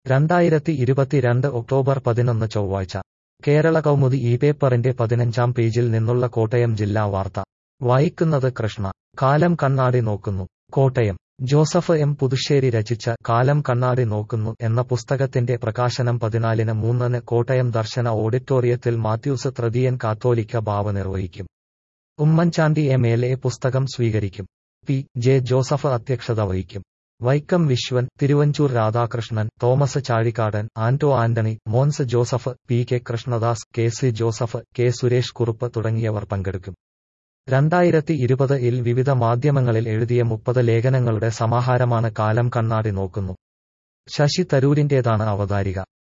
രണ്ടായിരത്തി ഇരുപത്തിരണ്ട് ഒക്ടോബർ പതിനൊന്ന് ചൊവ്വാഴ്ച കേരള കൗമുദി ഈ പേപ്പറിന്റെ പതിനഞ്ചാം പേജിൽ നിന്നുള്ള കോട്ടയം ജില്ലാ വാർത്ത വായിക്കുന്നത് കൃഷ്ണ കാലം കണ്ണാടി നോക്കുന്നു കോട്ടയം ജോസഫ് എം പുതുശ്ശേരി രചിച്ച കാലം കണ്ണാടി നോക്കുന്നു എന്ന പുസ്തകത്തിന്റെ പ്രകാശനം പതിനാലിന് മൂന്നിന് കോട്ടയം ദർശന ഓഡിറ്റോറിയത്തിൽ മാത്യൂസ് തൃതീയൻ കാത്തോലിക്ക ബാവ നിർവഹിക്കും ഉമ്മൻചാണ്ടി എം എൽ എ പുസ്തകം സ്വീകരിക്കും പി ജെ ജോസഫ് അധ്യക്ഷത വഹിക്കും Vaikom Viswan Thiruvanchoor Radhakrishnan Thomas Chazhikadan Anto Antony Mons Joseph P K Krishnadas K C Joseph K Suresh Kurup തുടങ്ങിയവർ പങ്കെടുക്കും രണ്ടായിരത്തി ഇരുപത് ഇൽ വിവിധ മാധ്യമങ്ങളിൽ എഴുതിയ മുപ്പത് ലേഖനങ്ങളുടെ സമാഹാരമാണ് കാലം കണ്ണാടി നോക്കുന്നു ശശി തരൂരിന്റേതാണ് അവതാരിക